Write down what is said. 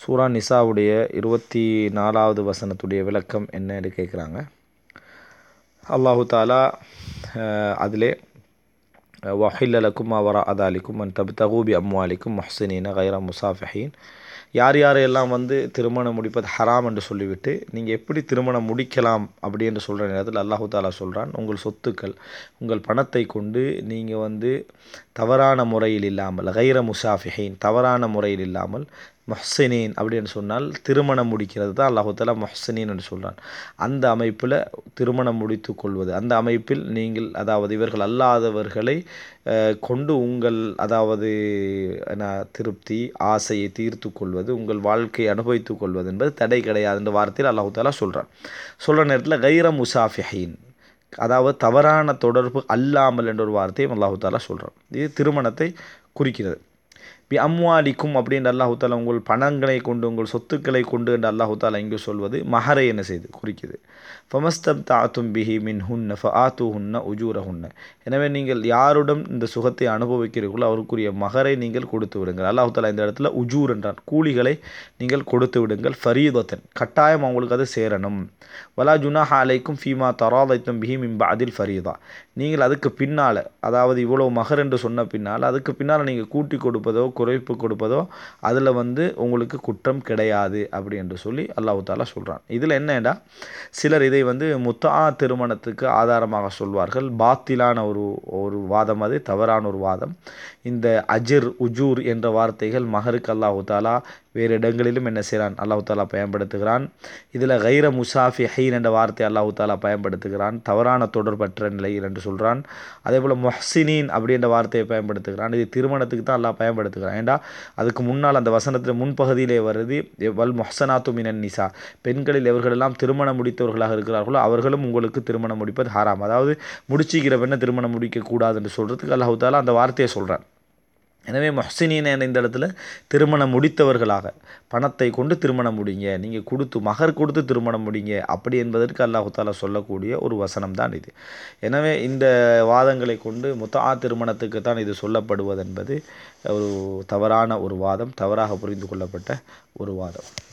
சூரா நிசாவுடைய இருபத்தி நாலாவது வசனத்துடைய விளக்கம் என்னன்னு கேட்குறாங்க அல்லாஹு தாலா அதிலே வஹில்ல லக்கும் அவரா அதாலிக்கும் அன் தப் தகூபி அம்வாலிக்கும் மஹ்சினீன கைரா முசாஃபஹீன் யார் யாரையெல்லாம் வந்து திருமணம் முடிப்பது ஹராம் என்று சொல்லிவிட்டு நீங்கள் எப்படி திருமணம் முடிக்கலாம் அப்படி என்று சொல்கிற நேரத்தில் அல்லாஹு தாலா சொல்கிறான் உங்கள் சொத்துக்கள் உங்கள் பணத்தை கொண்டு நீங்கள் வந்து தவறான முறையில் இல்லாமல் கைர முசாஃபிஹீன் தவறான முறையில் இல்லாமல் மொஹ்சினீன் அப்படின்னு சொன்னால் திருமணம் முடிக்கிறது தான் அல்லாஹுத்தாலா மொஹ்சினீன் என்று சொல்கிறான் அந்த அமைப்பில் திருமணம் முடித்து கொள்வது அந்த அமைப்பில் நீங்கள் அதாவது இவர்கள் அல்லாதவர்களை கொண்டு உங்கள் அதாவது என்ன திருப்தி ஆசையை தீர்த்து கொள்வது உங்கள் வாழ்க்கையை அனுபவித்து கொள்வது என்பது தடை கிடையாது என்ற வார்த்தையில் அல்லாஹுத்தாலா சொல்கிறான் சொல்கிற நேரத்தில் கைர முசாஃபிஹீன் அதாவது தவறான தொடர்பு அல்லாமல் என்ற ஒரு வார்த்தையும் அல்லாஹு தாலா சொல்கிறான் இது திருமணத்தை குறிக்கிறது பி அம்வாலிக்கும் அப்படின்னு அல்லாஹு தாலா உங்கள் பணங்களை கொண்டு உங்கள் சொத்துக்களை கொண்டு என்று அல்லாஹு தாலா இங்கு சொல்வது மஹரை என்ன செய்து குறிக்குது ஃபமஸ்தப் தாத்தும் பிஹி மின் ஹுன்ன ஃப ஆத்து ஹுன்ன உஜூர ஹுன்ன எனவே நீங்கள் யாருடன் இந்த சுகத்தை அனுபவிக்கிறீர்களோ அவருக்குரிய மகரை நீங்கள் கொடுத்து விடுங்கள் அல்லாஹு தாலா இந்த இடத்துல உஜூர் என்றான் கூலிகளை நீங்கள் கொடுத்து விடுங்கள் ஃபரீதத்தன் கட்டாயம் அவங்களுக்கு அது சேரணும் வலா ஜுனா ஹாலைக்கும் ஃபீமா தராதைத்தும் பிஹி மின் பாதில் ஃபரீதா நீங்கள் அதுக்கு பின்னால் அதாவது இவ்வளோ மகர் என்று சொன்ன பின்னால் அதுக்கு பின்னால் நீங்கள் கூட்டி கொடுப்பதோ குறைப்பு கொடுப்பதோ அதில் வந்து உங்களுக்கு குற்றம் கிடையாது அப்படி என்று சொல்லி அல்லாஹு தாலா சொல்கிறான் இதில் என்னடா சிலர் இதை வந்து முத்தா திருமணத்துக்கு ஆதாரமாக சொல்வார்கள் பாத்திலான ஒரு ஒரு வாதம் அது தவறான ஒரு வாதம் இந்த அஜிர் உஜூர் என்ற வார்த்தைகள் மகருக்கு அல்லாஹு தாலா வேறு இடங்களிலும் என்ன செய்கிறான் அல்லாஹு தாலா பயன்படுத்துகிறான் இதில் கைர முசாஃபி ஹைன் என்ற வார்த்தை அல்லாஹு தாலா பயன்படுத்துகிறான் தவறான தொடர்பற்ற நிலையில் என்று சொல்கிறான் அதே போல் மொஹ்சினீன் அப்படின்ற வார்த்தையை பயன்படுத்துகிறான் இது திருமணத்துக்கு தான் அல்லாஹ் பயன்படுத்துகிறான் ஏண்டா அதுக்கு முன்னால் அந்த வசனத்தில் முன்பகுதியிலே வருது வல் மொஹசனாத்து மினன் நிசா பெண்களில் எவர்களெல்லாம் திருமணம் முடித்தவர்களாக இருக்கிறார்களோ அவர்களும் உங்களுக்கு திருமணம் முடிப்பது ஹாராம் அதாவது முடிச்சிக்கிற பெண்ணை திருமணம் முடிக்கக்கூடாது என்று சொல்கிறதுக்கு அல்லாஹு தாலா அந்த வார்த்தையை சொல்கிறான் எனவே மொஹசினின் என்ற இந்த இடத்துல திருமணம் முடித்தவர்களாக பணத்தை கொண்டு திருமணம் முடிங்க நீங்கள் கொடுத்து மகர் கொடுத்து திருமணம் முடிங்க அப்படி என்பதற்கு அல்லாஹு தாலா சொல்லக்கூடிய ஒரு வசனம் தான் இது எனவே இந்த வாதங்களை கொண்டு முத்தா திருமணத்துக்கு தான் இது சொல்லப்படுவது என்பது ஒரு தவறான ஒரு வாதம் தவறாக புரிந்து கொள்ளப்பட்ட ஒரு வாதம்